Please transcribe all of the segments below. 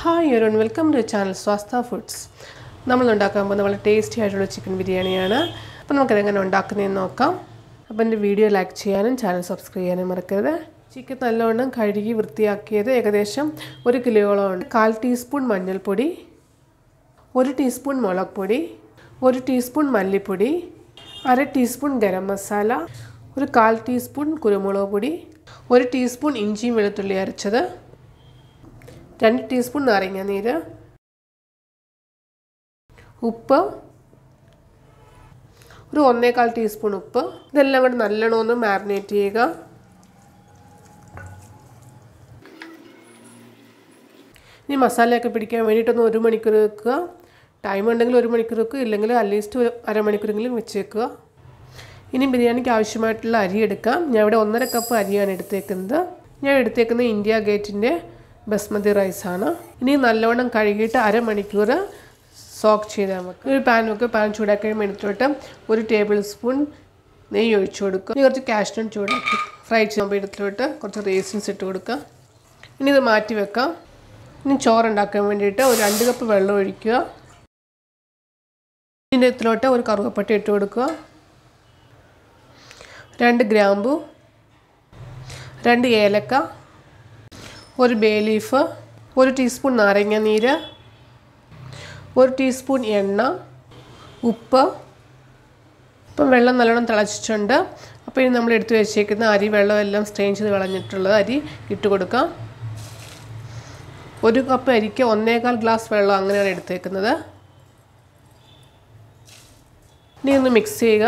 hi everyone welcome to channel Swastha foods നമ്മൾ ഉണ്ടാക്കാൻ പോകുന്ന വളരെ ടേസ്റ്റി ആയിട്ടുള്ള ചിക്കൻ ബിരിയാണിയാണ് അപ്പോൾ നമുക്കതെങ്ങനെ ഉണ്ടാക്കുന്നതെന്ന് നോക്കാം അപ്പോൾ എൻ്റെ വീഡിയോ ലൈക്ക് ചെയ്യാനും ചാനൽ സബ്സ്ക്രൈബ് ചെയ്യാനും മറക്കരുത് ചിക്കൻ നല്ലവണ്ണം കഴുകി വൃത്തിയാക്കിയത് ഏകദേശം ഒരു കിലോയോളം ഉണ്ട് കാൽ ടീസ്പൂൺ മഞ്ഞൾപ്പൊടി ഒരു ടീസ്പൂൺ മുളക് പൊടി ഒരു ടീസ്പൂൺ മല്ലിപ്പൊടി അര ടീസ്പൂൺ ഗരം മസാല ഒരു കാൽ ടീസ്പൂൺ കുരുമുളക് പൊടി ഒരു ടീസ്പൂൺ ഇഞ്ചിയും വെളുത്തുള്ളി അരച്ചത് രണ്ട് ടീസ്പൂൺ നാരങ്ങ നീര് ഉപ്പ് ഒരു ഒന്നേകാൽ ടീസ്പൂൺ ഉപ്പ് ഇതെല്ലാം കൂടെ നല്ലോണം ഒന്ന് മാരിനേറ്റ് ചെയ്യുക ഇനി മസാലയൊക്കെ പിടിക്കാൻ വേണ്ടിയിട്ടൊന്ന് ഒരു മണിക്കൂർ വെക്കുക ടൈം ഉണ്ടെങ്കിൽ ഒരു മണിക്കൂർ വെക്കുക ഇല്ലെങ്കിൽ അറ്റ്ലീസ്റ്റ് ഒരു അരമണിക്കൂറെങ്കിലും വെച്ച് വെക്കുക ഇനി ബിരിയാണിക്ക് ആവശ്യമായിട്ടുള്ള അരി എടുക്കാം ഞാൻ ഇവിടെ ഒന്നര കപ്പ് അരിയാണ് എടുത്തേക്കുന്നത് ഞാൻ എടുത്തേക്കുന്നത് ഇന്ത്യ ഗേറ്റിൻ്റെ ബസ്മതി റൈസാണ് ഇനി നല്ലവണ്ണം കഴുകിയിട്ട് അരമണിക്കൂർ സോക്ക് ചെയ്താൽ നമുക്ക് ഒരു പാൻ വെക്കുക പാൻ ചൂടാക്കാൻ എടുത്തിട്ട് ഒരു ടേബിൾ സ്പൂൺ നെയ്യ് ഒഴിച്ചു കൊടുക്കുക ഇനി കുറച്ച് കാഷ്നട്ട് ചൂടാക്കി ഫ്രൈ ചെയ്യുമ്പോൾ എടുത്തിട്ട് കുറച്ച് റേസിൻസ് ഇട്ട് കൊടുക്കുക ഇനി ഇത് മാറ്റി വെക്കാം ഇനി ചോറുണ്ടാക്കാൻ വേണ്ടിയിട്ട് ഒരു രണ്ട് കപ്പ് വെള്ളം ഒഴിക്കുക ഇതിൻ്റെ ഇതിലോട്ട് ഒരു കറുവപ്പട്ട ഇട്ട് കൊടുക്കുക രണ്ട് ഗ്രാമ്പു രണ്ട് ഏലക്ക ഒരു ബേ ലീഫ് ഒരു ടീസ്പൂൺ നാരങ്ങ നീര് ഒരു ടീസ്പൂൺ എണ്ണ ഉപ്പ് ഇപ്പം വെള്ളം നല്ലോണം തിളച്ചിട്ടുണ്ട് അപ്പോൾ ഇനി നമ്മൾ എടുത്തു വെച്ചേക്കുന്ന അരി വെള്ളം എല്ലാം സ്ട്രെയിൻ ചെയ്ത് കളഞ്ഞിട്ടുള്ളത് അരി ഇട്ട് കൊടുക്കാം ഒരു കപ്പ് അരിക്ക് ഒന്നേകാൽ ഗ്ലാസ് വെള്ളം അങ്ങനെയാണ് എടുത്തേക്കുന്നത് ഇനി ഒന്ന് മിക്സ് ചെയ്യുക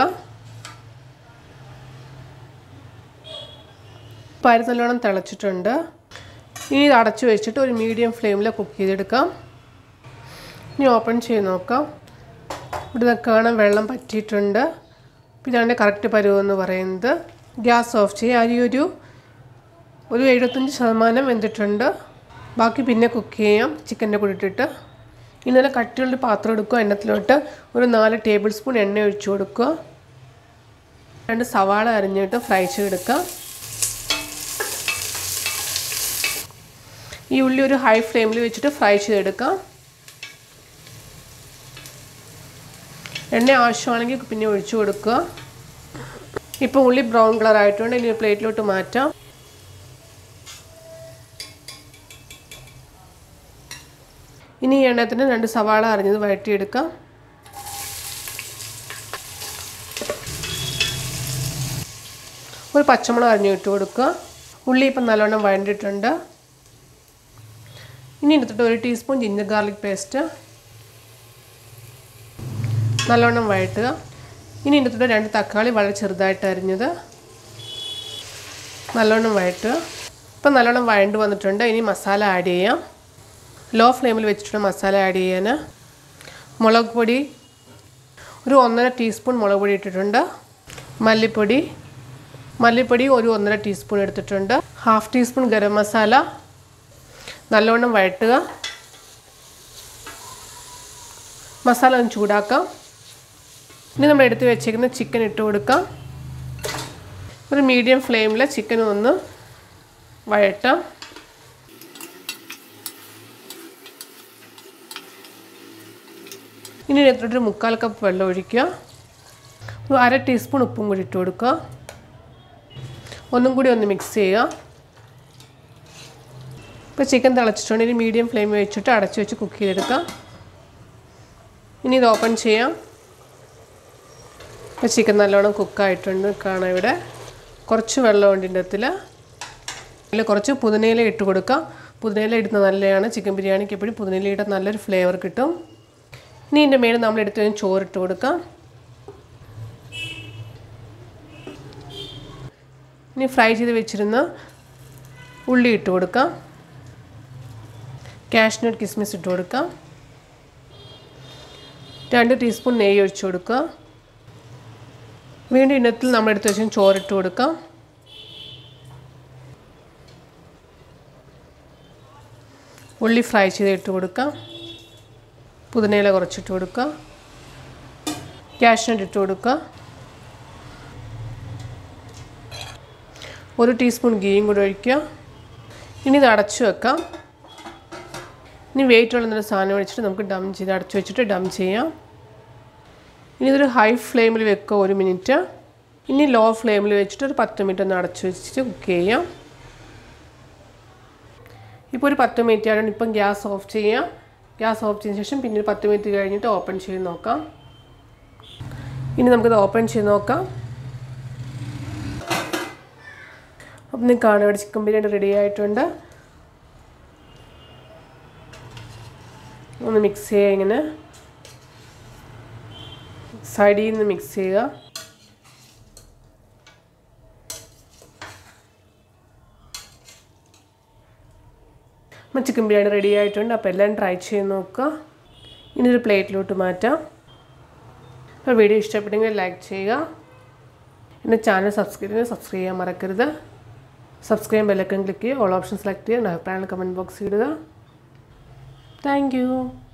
ഇപ്പോൾ അരി നല്ലോണം തിളച്ചിട്ടുണ്ട് ഇനി ഇത് അടച്ചു വെച്ചിട്ട് ഒരു മീഡിയം ഫ്ലെയിമിൽ കുക്ക് ചെയ്തെടുക്കാം ഇനി ഓപ്പൺ ചെയ്ത് നോക്കാം ഇവിടെ കാണാൻ വെള്ളം പറ്റിയിട്ടുണ്ട് ഇതാണ് കറക്റ്റ് പരുവെന്ന് പറയുന്നത് ഗ്യാസ് ഓഫ് ചെയ്യുക അരി ഒരു ഒരു എഴുപത്തഞ്ച് ശതമാനം വെന്തിട്ടുണ്ട് ബാക്കി പിന്നെ കുക്ക് ചെയ്യാം ചിക്കൻ്റെ കൂടെ ഇട്ടിട്ട് ഇന്നലെ കട്ടിയുള്ള പാത്രം എടുക്കുക എണ്ണത്തിലോട്ട് ഒരു നാല് ടേബിൾ സ്പൂൺ എണ്ണ ഒഴിച്ചു കൊടുക്കുക രണ്ട് സവാള അരിഞ്ഞിട്ട് ഫ്രൈ ചെയ്തെടുക്കുക ഈ ഉള്ളി ഒരു ഹൈ ഫ്ലെയിമിൽ വെച്ചിട്ട് ഫ്രൈ ചെയ്തെടുക്കാം എണ്ണ ആവശ്യമാണെങ്കിൽ പിന്നെ ഒഴിച്ചു കൊടുക്കുക ഇപ്പോൾ ഉള്ളി ബ്രൗൺ കളർ ആയിട്ടുണ്ട് ഇനി പ്ലേറ്റിലോട്ട് മാറ്റാം ഇനി ഈ എണ്ണത്തിന് രണ്ട് സവാള അരിഞ്ഞത് വഴറ്റിയെടുക്കാം ഒരു പച്ചമുളക് അരിഞ്ഞു ഇട്ട് കൊടുക്കുക ഉള്ളി ഇപ്പം നല്ലോണം വഴണ്ടിട്ടുണ്ട് ഇനി എടുത്തിട്ട് ഒരു ടീസ്പൂൺ ജിഞ്ചർ ഗാർലിക് പേസ്റ്റ് നല്ലോണം വഴറ്റുക ഇനി എടുത്തിട്ട് രണ്ട് തക്കാളി വളരെ ചെറുതായിട്ട് അരിഞ്ഞത് നല്ലോണം വഴറ്റുക ഇപ്പം നല്ലോണം വഴണ്ട് വന്നിട്ടുണ്ട് ഇനി മസാല ആഡ് ചെയ്യാം ലോ ഫ്ലെയിമിൽ വെച്ചിട്ട് മസാല ആഡ് ചെയ്യാൻ മുളക് പൊടി ഒരു ഒന്നര ടീസ്പൂൺ മുളക് പൊടി ഇട്ടിട്ടുണ്ട് മല്ലിപ്പൊടി മല്ലിപ്പൊടി ഒരു ഒന്നര ടീസ്പൂൺ എടുത്തിട്ടുണ്ട് ഹാഫ് ടീസ്പൂൺ ഗരം മസാല നല്ലവണ്ണം വഴട്ടുക മസാല ഒന്ന് ചൂടാക്കാം ഇനി നമ്മൾ എടുത്ത് വെച്ചേക്കുന്ന ചിക്കൻ ഇട്ട് കൊടുക്കാം ഒരു മീഡിയം ഫ്ലെയിമിൽ ചിക്കൻ ഒന്ന് വഴട്ടാം ഇനി എടുത്തിട്ട് മുക്കാൽ കപ്പ് വെള്ളം ഒഴിക്കുക ഒരു അര ടീസ്പൂൺ ഉപ്പും കൂടി ഇട്ട് കൊടുക്കുക ഒന്നും കൂടി ഒന്ന് മിക്സ് ചെയ്യുക ഇപ്പോൾ ചിക്കൻ തിളച്ചിട്ടുണ്ട് ഇനി മീഡിയം ഫ്ലെയിം വെച്ചിട്ട് അടച്ചു വെച്ച് കുക്ക് ചെയ്തെടുക്കാം ഇനി ഇത് ഓപ്പൺ ചെയ്യാം ഇപ്പോൾ ചിക്കൻ നല്ലോണം കുക്കായിട്ടുണ്ട് കാണാം ഇവിടെ കുറച്ച് വെള്ളം ഉണ്ട് ഇതിൻ്റെ അതിൽ കുറച്ച് പുതിനയില ഇട്ട് കൊടുക്കാം പുതിനയില ഇടുന്നത് നല്ലതാണ് ചിക്കൻ ബിരിയാണിക്ക് എപ്പോഴും പുതിനയില ഇട്ടാൽ നല്ലൊരു ഫ്ലേവർ കിട്ടും ഇനി ഇതിൻ്റെ മേളിൽ നമ്മൾ എടുത്ത് കഴിഞ്ഞ് ചോറിട്ട് കൊടുക്കാം ഇനി ഫ്രൈ ചെയ്ത് വെച്ചിരുന്ന ഉള്ളി ഇട്ട് കൊടുക്കാം കാഷ്നട്ട് കിസ്മിസ് ഇട്ട് കൊടുക്കാം രണ്ട് ടീസ്പൂൺ നെയ്യ് ഒഴിച്ചു കൊടുക്കുക വീണ്ടും ഇനത്തിൽ നമ്മൾ എടുത്ത് വെച്ച് ചോറിട്ട് കൊടുക്കാം ഉള്ളി ഫ്രൈ ചെയ്ത് ഇട്ട് കൊടുക്കാം പുതിനയില കുറച്ചിട്ട് കൊടുക്കുക കാഷ്നട്ട് ഇട്ട് കൊടുക്കുക ഒരു ടീസ്പൂൺ ഗീയും കൂടി ഒഴിക്കുക ഇനി ഇത് അടച്ചു വെക്കാം ഇനി വെയിറ്റ് ഉള്ള എന്തെങ്കിലും സാധനം വെച്ചിട്ട് നമുക്ക് ഡം ചെയ്ത് അടച്ചു വെച്ചിട്ട് ഡം ചെയ്യാം ഇനി ഇതൊരു ഹൈ ഫ്ലെയിമിൽ വെക്കുക ഒരു മിനിറ്റ് ഇനി ലോ ഫ്ലെയിമിൽ വെച്ചിട്ട് ഒരു പത്ത് മിനിറ്റ് ഒന്ന് അടച്ചു വെച്ചിട്ട് കുക്ക് ചെയ്യാം ഇപ്പോൾ ഒരു പത്ത് മിനിറ്റ് ആയതുകൊണ്ട് ഇപ്പം ഗ്യാസ് ഓഫ് ചെയ്യാം ഗ്യാസ് ഓഫ് ചെയ്തതിന് ശേഷം പിന്നെ ഒരു പത്ത് മിനിറ്റ് കഴിഞ്ഞിട്ട് ഓപ്പൺ ചെയ്ത് നോക്കാം ഇനി നമുക്കിത് ഓപ്പൺ ചെയ്ത് നോക്കാം അപ്പം നിങ്ങൾക്ക് കാണാം ഇവിടെ ചിക്കൻ ബിരിയാണി റെഡി ആയിട്ടുണ്ട് ഒന്ന് മിക്സ് ചെയ്യുക ഇങ്ങനെ സൈഡിൽ നിന്ന് മിക്സ് ചെയ്യുക അപ്പം ചിക്കൻ ബിരിയാണി റെഡി ആയിട്ടുണ്ട് അപ്പോൾ എല്ലാം ട്രൈ ചെയ്ത് നോക്കുക ഇനി ഒരു പ്ലേറ്റിലോട്ട് മാറ്റാം അപ്പോൾ വീഡിയോ ഇഷ്ടപ്പെട്ടെങ്കിൽ ലൈക്ക് ചെയ്യുക എൻ്റെ ചാനൽ സബ്സ്ക്രൈബ് ചെയ്യുക സബ്സ്ക്രൈബ് ചെയ്യാൻ മറക്കരുത് സബ്സ്ക്രൈബ് ബെല്ലൈക്കൺ ക്ലിക്ക് ചെയ്യുക ഓൾ ഓപ്ഷൻ സെലക്ട് ചെയ്യുക അഭിപ്രായങ്ങൾ കമൻറ്റ് ബോക്സിൽ ഇടുക താങ്ക് യു